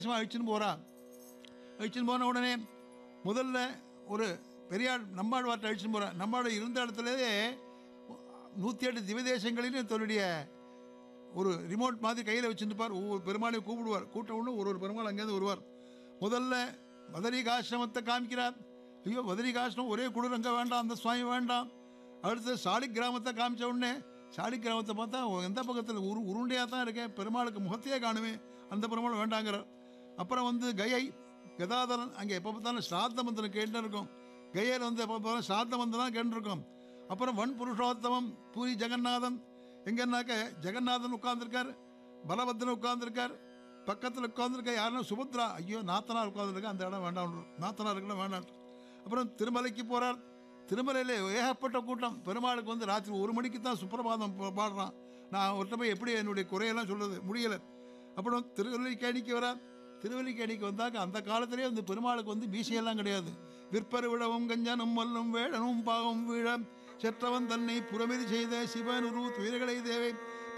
அழிச்சுன்னு போகிறான் அழிச்சுன்னு போன உடனே முதல்ல ஒரு பெரியாள் நம்மாழ்வார்ட்ட அழிச்சுன்னு போகிறான் நம்மாழ்வார் இருந்த இடத்துலயே நூற்றி எட்டு திவதேசங்களிலும் தன்னுடைய ஒரு ரிமோட் மாதிரி கையில் வச்சுருப்பார் ஒவ்வொரு பெருமாளையும் கூப்பிடுவார் கூட்ட உடனே ஒரு ஒரு பெருமாள் அங்கேருந்து வருவார் முதல்ல பதரிகாசிரமத்தை காமிக்கிறார் ஐயோ பதரிகாசிரமம் ஒரே குளிர் அங்கே வேண்டாம் அந்த சுவாமி வேண்டாம் அடுத்து சாலி கிராமத்தை காமிச்ச உடனே சாலி கிராமத்தை பார்த்தா எந்த பக்கத்தில் உரு உருண்டையாக தான் இருக்கேன் பெருமாளுக்கு முகத்தையே காணுமே அந்த பெருமாள் வேண்டாங்கிறார் அப்புறம் வந்து கயை கதாதரன் அங்கே எப்போ பார்த்தாலும் ஸ்ராத்த மந்திரம் கேட்டு இருக்கும் கயையில் வந்து எப்போ பார்த்தாலும் ஸ்ராத்த மந்திரம் கேட்டுருக்கோம் அப்புறம் வன் புருஷோத்தமம் பூரி ஜெகநாதன் எங்கன்னாக்க ஜெகநாதன் உட்கார்ந்திருக்கார் பலபத்ரன் உட்கார்ந்திருக்கார் பக்கத்தில் உட்கார்ந்திருக்க யாருன்னா சுபத்ரா ஐயோ நாத்தனார் உட்கார்ந்திருக்கா அந்த இடம் வேண்டாம் நாத்தனார் இருக்கணும் வேண்டாம் அப்புறம் திருமலைக்கு போகிறார் திருமலையில் ஏகப்பட்ட கூட்டம் பெருமாளுக்கு வந்து ராத்திரி ஒரு மணிக்கு தான் சுப்பிரபாதம் பா- பாடுறான் நான் ஒருத்த போய் எப்படி என்னுடைய குறையெல்லாம் சொல்றது முடியலை அப்புறம் திருவல்லிக்கேணிக்கு வரார் திருவல்லிக்கேணிக்கு வந்தாக்க அந்த காலத்திலே வந்து பெருமாளுக்கு வந்து மீசையெல்லாம் கிடையாது விற்பரு விழவும் கஞ்சனும் மல்லும் வேடனும் பாவம் வீழ செற்றவன் தன்னை புறமிதி செய்த சிவனுரு துயர்களை தேவை